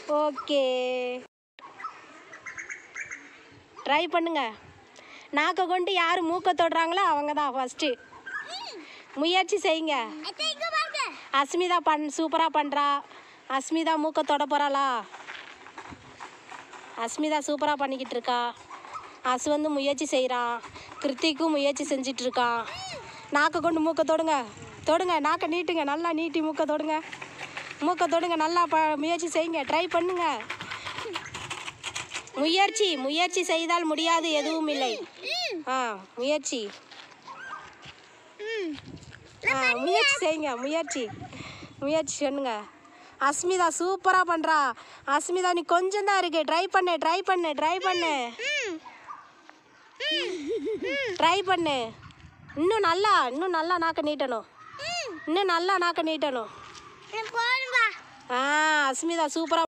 okay try பண்ணுங்க நாக்கை கொண்டு யார் மூக்க தொடுறாங்களோ அவங்க தான் ஃபஸ்ட்டு முயற்சி செய்யுங்க அத்தை இங்க பாருங்க அஸ்மிதா பண் சூப்பராக பண்ணுறா அஸ்மிதா மூக்க தொட போகிறாளா அஸ்மிதா சூப்பராக பண்ணிக்கிட்டு இருக்கா அசு வந்து முயற்சி செய்கிறான் கிருத்திக்கும் முயற்சி செஞ்சிட்டு இருக்கான் நாக்கை கொண்டு மூக்க தொடுங்க தொடுங்க நாக்கை நீட்டுங்க நல்லா நீட்டி மூக்க தொடுங்க மூக்க தொடுங்க நல்லா ப முயற்சி செய்யுங்க ட்ரை பண்ணுங்க முயற்சி முயற்சி செய்தால் முடியாது எதுவும் இல்லை ஆ முயற்சி ஆ முயற்சி செய்யுங்க முயற்சி முயற்சி பண்ணுங்க அஸ்மிதா சூப்பராக பண்ணுறா அஸ்மிதா நீ கொஞ்சம் தான் இருக்கு ட்ரை பண்ணு ட்ரை பண்ணு ட்ரை பண்ணு ட்ரை பண்ணு இன்னும் நல்லா இன்னும் நல்லா நாக்க நீட்டணும் இன்னும் நல்லா நாக்க நீட்டணும் போடும்பா ஆ அஸ்மிதா சூப்பராக